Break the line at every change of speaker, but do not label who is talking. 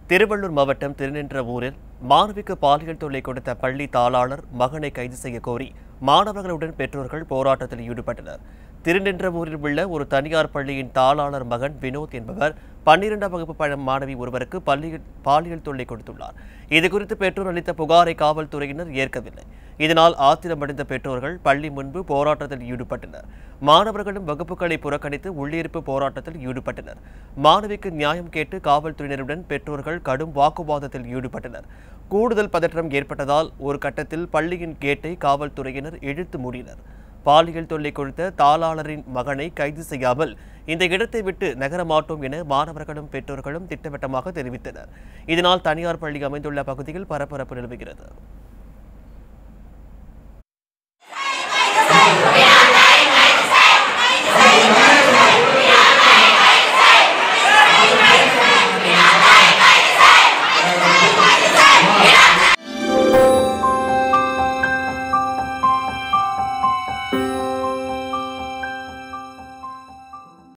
திருவள்ளூர் மாவட்டம் திருநின்றவூரில் மாணவிக்கு பாலியல் தொல்லை கொடுத்த பள்ளி தாளாளர் மகனை கைது செய்ய கோரி மாணவர்களுடன் பெற்றோர்கள் போராட்டத்தில் ஈடுபட்டனர் திருநின்றவூரில் உள்ள ஒரு தனியார் பள்ளியின் தாளாளர் மகன் வினோத் என்பவர் பன்னிரெண்டாம் வகுப்பு பழ மாணவி ஒருவருக்கு பள்ளியில் பாலியல் தொல்லை கொடுத்துள்ளார் இதுகுறித்து பெற்றோர் அளித்த புகாரை காவல்துறையினர் ஏற்கவில்லை இதனால் ஆத்திரமடைந்த பெற்றோர்கள் பள்ளி முன்பு போராட்டத்தில் ஈடுபட்டனர் மாணவர்களும் வகுப்புகளை புறக்கணித்து உள்ளிருப்பு போராட்டத்தில் ஈடுபட்டனர் மாணவிக்கு நியாயம் கேட்டு காவல்துறையினருடன் பெற்றோர்கள் கடும் வாக்குவாதத்தில் ஈடுபட்டனர் கூடுதல் பதற்றம் ஏற்பட்டதால் ஒரு கட்டத்தில் பள்ளியின் கேட்டை காவல்துறையினர் இழுத்து மூடினர் பாலியல் தொல்லை கொடுத்த தாளாளரின் மகனை கைது செய்யாமல் இந்த இடத்தை விட்டு நகர மாட்டோம் என மாணவர்களும் பெற்றோர்களும் திட்டவட்டமாக தெரிவித்தனர் இதனால் தனியார் பள்ளி அமைந்துள்ள பகுதியில் பரபரப்பு நிலவுகிறது